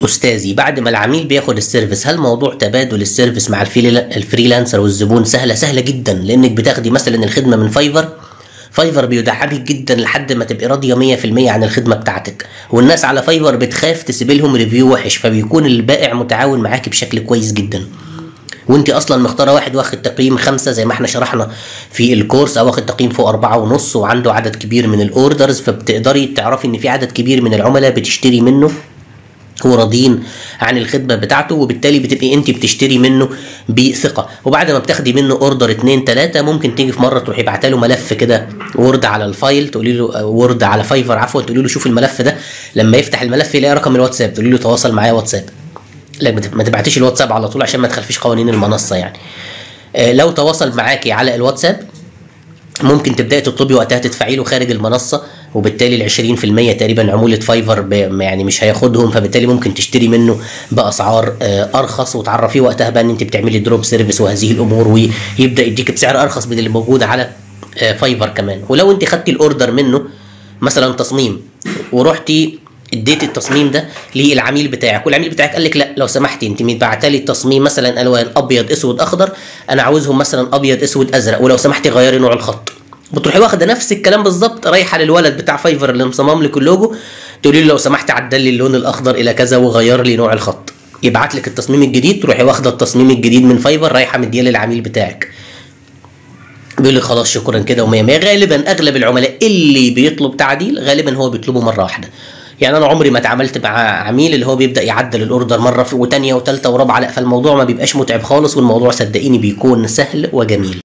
استاذي بعد ما العميل بياخد السيرفيس هل موضوع تبادل السيرفيس مع الفريلا- الفريلانسر والزبون سهله سهله جدا لانك بتاخدي مثلا الخدمه من فايفر فايفر بيدعمك جدا لحد ما تبقي راضيه 100% عن الخدمه بتاعتك والناس على فايفر بتخاف تسيب لهم ريفيو وحش فبيكون البائع متعاون معاكي بشكل كويس جدا وانت اصلا مختاره واحد واخد تقييم خمسة زي ما احنا شرحنا في الكورس او واخد تقييم فوق أربعة ونص وعنده عدد كبير من الاوردرز فبتقدري تعرفي ان في عدد كبير من العملاء بتشتري منه وراضيين عن الخدمه بتاعته وبالتالي بتبقي انت بتشتري منه بثقه وبعد ما بتاخدي منه اوردر اتنين تلاته ممكن تيجي في مره تروحي بعتها له ملف كده وورد على الفايل تقولي له وورد على فايفر عفوا تقولي له شوف الملف ده لما يفتح الملف يلاقي رقم الواتساب تقولي له تواصل معايا واتساب لا ما تب- ما تبعتيش الواتساب على طول عشان ما تخالفيش قوانين المنصه يعني آه، لو تواصل معاكي على الواتساب ممكن تبداي تطلبي وقتها تدفعي له خارج المنصه وبالتالي ال 20% تقريبا عموله فايفر ب- يعني مش هياخدهم فبالتالي ممكن تشتري منه باسعار آه، ارخص وتعرفيه وقتها بقى ان انت بتعملي دروب سيرفيس وهذه الامور ويبدا يديك بسعر ارخص من اللي موجود على آه، فايفر كمان ولو انت خدتي الاوردر منه مثلا تصميم ورحتي اديت التصميم ده للعميل بتاعك والعميل بتاعك قال لك لا لو سمحتي انت متبعته لي التصميم مثلا الوان ابيض اسود اخضر انا عاوزهم مثلا ابيض اسود ازرق ولو سمحتي غيري نوع الخط بتروحي واخده نفس الكلام بالظبط رايحه للولد بتاع فايفر اللي مصمم لك اللوجو تقولي له لو سمحت عدل لي اللون الاخضر الى كذا وغير لي نوع الخط يبعت لك التصميم الجديد تروحي واخده التصميم الجديد من فايفر رايحه مديه للعميل بتاعك بيقول لي خلاص شكرا كده ومية مية غالبا اغلب العملاء اللي بيطلب تعديل غالبا هو بيطلبه مره واحده يعني انا عمري ما اتعاملت مع عميل اللي هو بيبدا يعدل الاوردر مره في وتانيه وتالته ورابعه لا فالموضوع ما بيبقاش متعب خالص والموضوع صدقيني بيكون سهل وجميل